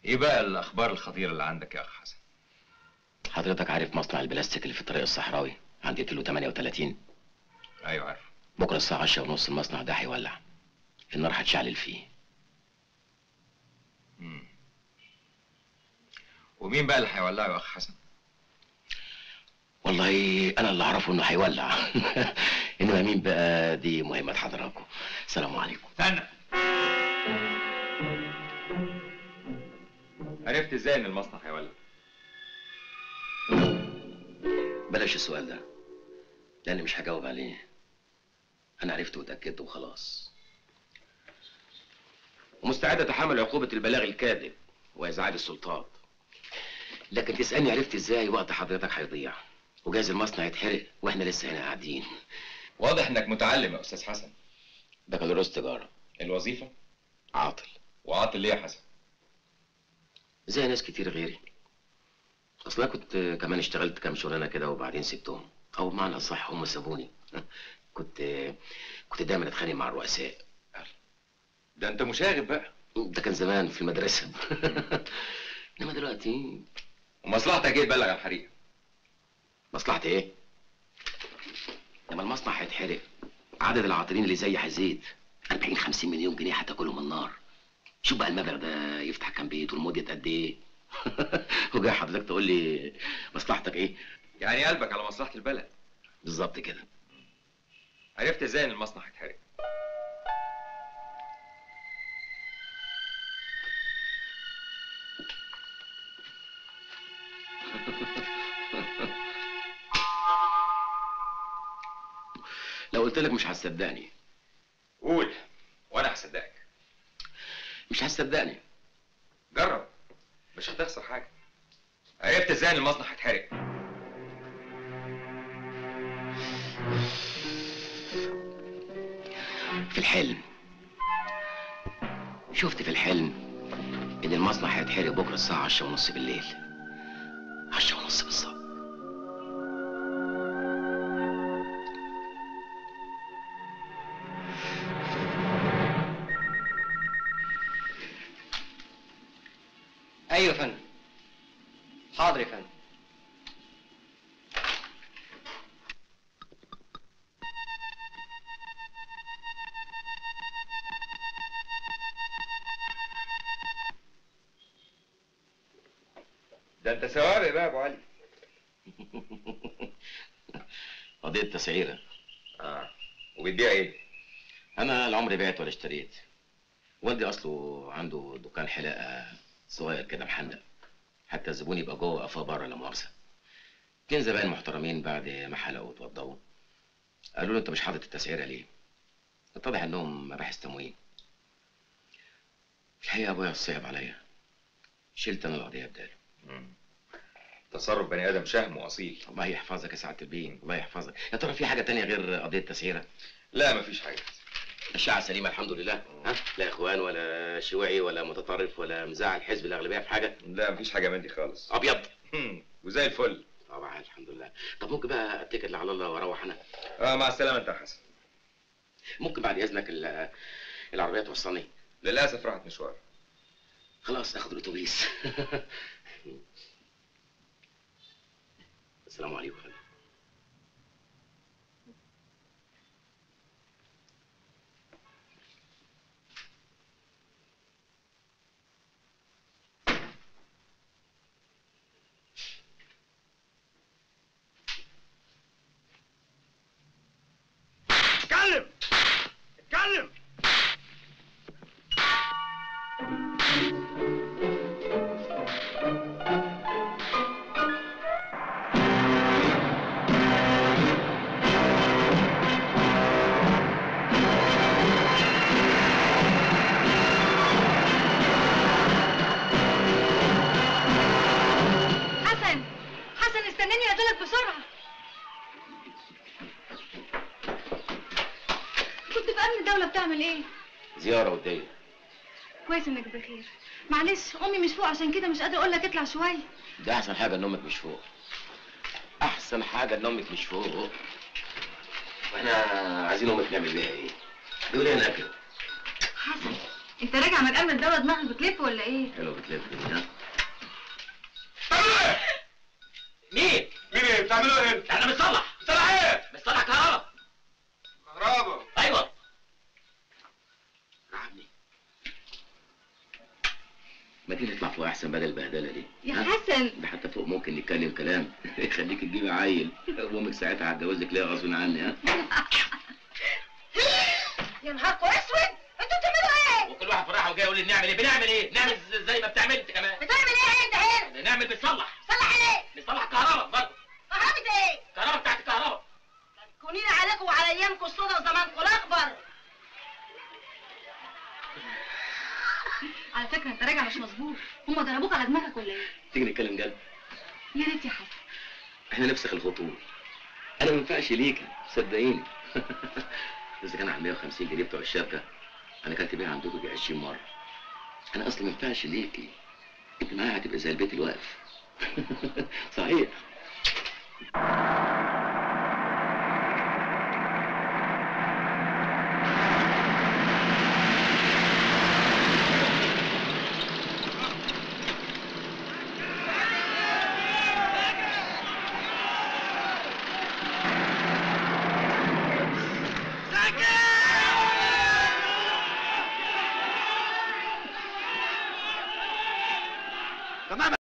ايه بقى الاخبار الخطيره اللي عندك يا اخ حسن حضرتك عارف مصنع البلاستيك اللي في الطريق الصحراوي عند كيلو 38 ايوه عارف بكره الساعه 10 ونص المصنع ده هيولع النار هتشعلل فيه مم. ومين بقى اللي هيولعه يا اخ حسن والله انا اللي اعرفه انه هيولع انما مين بقى دي مهمه حضراتكم السلام عليكم استنى عرفت ازاي ان المصنع هيولع بلاش السؤال ده لاني مش هجاوب عليه انا عرفت واتاكدت وخلاص ومستعد اتحمل عقوبه البلاغ الكاذب وازعاج السلطات لكن تسالني عرفت ازاي وقت حضرتك هيضيع وجايز المصنع يتحرق واحنا لسه هنا قاعدين واضح انك متعلم يا استاذ حسن بكالوريوس تجاره الوظيفه عاطل وعاطل ليه يا حسن زي ناس كتير غيري اصل انا كنت كمان اشتغلت كام شغلانه كده وبعدين سبتهم او بمعنى اصح هم سابوني كنت كنت دايما اتخانق مع الرؤساء ده انت مشاغب بقى ده كان زمان في المدرسه انما دلوقتي ومصلحتك ايه تبلغ عن الحريق مصلحتي ايه لما المصنع هيتحرق عدد العاطلين اللي زيي هيزيد 40 50 مليون جنيه هتاكلهم النار شوف بقى المبلغ ده يفتح كام بيت والمدة قد ايه وجاي حضرتك تقول لي مصلحتك ايه يعني قلبك على مصلحه البلد بالظبط كده عرفت ازاي ان المصنع هيتحرق لو قلت لك مش هتصدقني قول وانا هصدقك مش هتصدقني جرب مش هتخسر حاجه عرفت ازاي ان المصنع هيتحرق في الحلم شفت في الحلم ان المصنع هيتحرق بكره الساعه 10 ونص بالليل 10 ونص بالظبط ايوه يا فندم حاضر يا فندم ده انت سوابق بقى يا ابو علي قضيه تسعيره اه وبتبيع ايه انا العمر بعت ولا اشتريت والدي اصله عنده دكان حلاقه صغير كده محندق حتى الزبون يبقى جوه وقفاه بره لا مؤاخذه اتنين زباين محترمين بعد ما حلقوا واتوضوا قالوا له انت مش حاطط التسعيره ليه؟ اتضح انهم مباحث تموين الحقيقه ابويا صعب عليا شلت انا القضيه بداله مم. تصرف بني ادم شهم واصيل الله يحفظك يا سعاده البين الله يحفظك يا ترى في حاجه تانية غير قضيه التسعيره لا مفيش حاجه الشعب سليمه الحمد لله ها لا اخوان ولا شيوعي ولا متطرف ولا مزاعل حزب الاغلبيه في حاجه لا مفيش حاجه من دي خالص ابيض مم. وزي الفل طبعا الحمد لله طب ممكن بقى اتكل على الله واروح انا اه مع السلامه انت يا حسن ممكن بعد اذنك ال- العربيه توصلني للاسف راحت مشوار خلاص اخد الاتوبيس السلام عليكم اتكلم اتكلم حسن حسن استناني نازلك بسرعة كنت في أمن الدولة بتعمل إيه؟ زياره وديه كويس إنك بخير معلش أمي مش فوق عشان كده مش قادرة أقول لك اطلع شوية ده احسن حاجه ان امك مش فوق احسن حاجه ان امك مش فوق واحنا عايزين امك نعمل بيها ايه بيقول ايه ناكل حسن انت راجع من قبل الدواء دماغك بتلف ولا ايه حلو بتلف دي، ها بتعملوا ايه؟ مين؟ مين ايه؟ بتعملوا ايه هنا؟ احنا بنصلح صلاح ايه؟ بنصلح كهرباء كهربا ايوه عمي ما تيجي نطلع فوق احسن بدل البهدله دي يا ها؟ حسن ده حتى فوق ممكن نتكلم كلام يخليك تجيبي عيل وامك ساعتها هتجوزك ليه غصب عني ها يا نهاركوا اسود انتوا بتعملوا ايه؟ وكل واحد فرحه وجاي يقول لي بنعمل ايه بنعمل ايه نعمل ز- زي ما بتعمل انت كمان بتعمل ايه انت هنا؟ نعمل بنصلح صلح عليه بنصلح كهرباء برضه كهربة ايه؟ كهرباء بتاعت الكهرباء كونين عليكم وعلى ايامكم السودا وزمانكم الاخبر على فكره انت راجع مش مظبوط هم ضربوك على دماغك ولا ايه تيجي نتكلم جد يا ريت يا حسن احنا نفسخ الخطوط انا ما ينفعش ليكي صدقيني اذا كان على 150 جنيه بتوع الشبكه انا كنت بيها عندكم دي 20 مره انا اصلا ما ينفعش ليكي انت معايا هتبقى زي البيت الواقف صحيح تمام